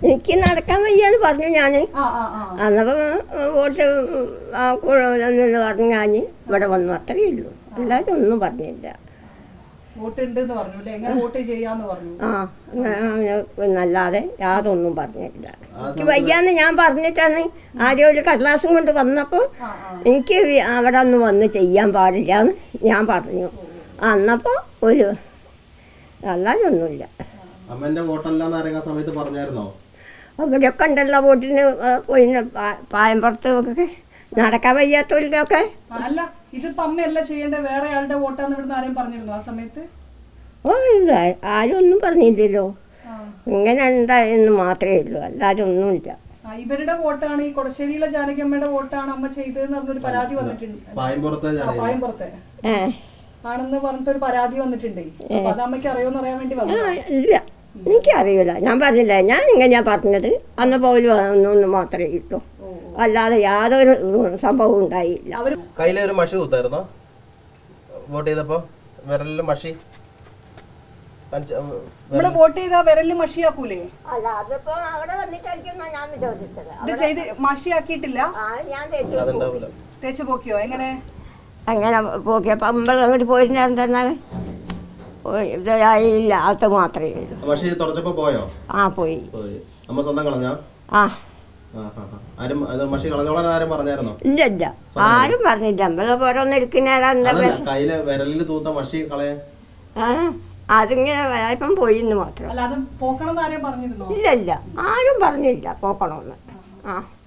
എനിക്ക് നടക്കാൻ വയ്യാന്ന് പറഞ്ഞു ഞാൻ ആ ആ ആ അന്നപ്പം വോട്ട് ആ കൂടുതലെന്ന് പറഞ്ഞു ഞാൻ ഇവിടെ വന്നു അത്രയേ ഉള്ളൂ അല്ലാതെ ഒന്നും പറഞ്ഞില്ല വോട്ട് ഉണ്ട് എന്ന് പറഞ്ഞു അല്ലേ എങ്ങനെ വോട്ട് ചെയ്യാന്ന് പറഞ്ഞു ആ എന്നല്ലാതെ യാതൊന്നും പറഞ്ഞില്ല എനിക്ക് വയ്യാന്ന് ഞാൻ പറഞ്ഞിട്ടാണ് ആരും ഒരു കടലാസും കൊണ്ട് വന്നപ്പോൾ ആ ആ എനിക്ക് വി- അവിടെ ഒന്നും വന്ന് ചെയ്യാൻ പാടില്ല എന്ന് ഞാൻ പറഞ്ഞു അന്നപ്പോൾ ഒരു അല്ലാതെ ഒന്നുമില്ല അമ്മന്റെ വോട്ടല്ലാന്ന് ആരെങ്കിലും ആ സമയത്ത് പറഞ്ഞായിരുന്നോ അവിടെയൊക്കെ ഉണ്ടല്ലോ വോട്ടിന് പിന്നെ പായമ്പുറത്ത് ഒക്കെ നടക്കാൻ വയ്യാത്തവർക്കൊക്കെ ആ, അല്ല ഇതിപ്പോ അമ്മയല്ല ചെയ്യേണ്ട വേറെ ആളുടെ വോട്ടാന്ന് ഇവിടുന്ന് ആരെയും പറഞ്ഞിരുന്നു ആ സമയത്ത് ഓ ഇല്ല ആരും ഒന്നും പറഞ്ഞില്ലല്ലോ ആ ഇങ്ങനെ ഉണ്ടായെന്ന് മാത്രമേ ഉള്ളൂ അല്ലാതെ ഒന്നുമില്ല ആ, ഇവരുടെ വോട്ടാണ് ഈ കൊടശ്ശേരിയിലെ ജാനകിയമ്മയുടെ വോട്ടാണ് അമ്മ ചെയ്തതെന്ന് പറഞ്ഞൊരു പരാതി വന്നിട്ടുണ്ട് പായമ്പുറത്തെ ആ, ജാനകി. പായംപുറത്തെ ഏ ആണെന്ന് പറഞ്ഞിട്ട് ഒരു പരാതി വന്നിട്ടുണ്ട് അപ്പൊ അത് അമ്മയ്ക്ക് അറിയോന്ന് അറിയാൻ വേണ്ടി ആ, വന്നു ഇല്ല എനിക്കറിയില്ല ഞാൻ പറഞ്ഞില്ല ഞാൻ ഇങ്ങനെയാ പറഞ്ഞത് അന്ന് പോലും ഒന്നും മാത്രമേ കിട്ടൂ അല്ലാതെ യാതൊരു സംഭവവും ഉണ്ടായില്ല അവര് കയ്യിലെ ഒരു മഷി കുത്തായിരുന്നോ വോട്ട് ചെയ്തപ്പോ വിരലില് മഷി കാണിച്ച- നമ്മള് വോട്ട് ചെയ്താ വിരലിൽ മഷിയാക്കൂലേ അല്ല അതിപ്പോ അവിടെ വന്നിട്ടായിരിക്കും ഞാൻ ചോദിച്ചത് ഇത് ചെയ്ത് മഷിയാക്കിയിട്ടില്ല ആ ഞാൻ തേച്ചു അതുണ്ടാവൂല തേച്ച് പോക്കിയോ എങ്ങനെ അങ്ങനെ പോക്കിയപ്പോൾ അമ്പത് അങ്ങോട്ട് പോയിരുന്ന എന്തെന്നാ ഇല്ല അത് മാത്രമേ ഉള്ളൂ മഷി തുടച്ചപ്പോ പോയോ ആ പോയി പോയി അമ്മ സ്വന്തം കളഞ്ഞാ ആ ആ, ആ, ആ. ആരും അത് മഷി കളഞ്ഞോളാൻ ആരും പറഞ്ഞായിരുന്നോ ഇല്ല ഇല്ല ആരും പറഞ്ഞില്ല അമ്പലം ഓരോന്ന് എടുക്കുന്നേരാ എന്താ അതല്ല പ്രശ്നം കയ്യില് വിരലില് തൂത്ത മഷി കളയാൻ ആ അതിങ്ങനെ വായ്പം പോയി എന്ന് മാത്രം അല്ല അത് പോക്കണം എന്ന് ആരെയും പറഞ്ഞിരുന്നോ ഇല്ല ഇല്ല ആരും പറഞ്ഞില്ല പോക്കണമെന്ന് ആ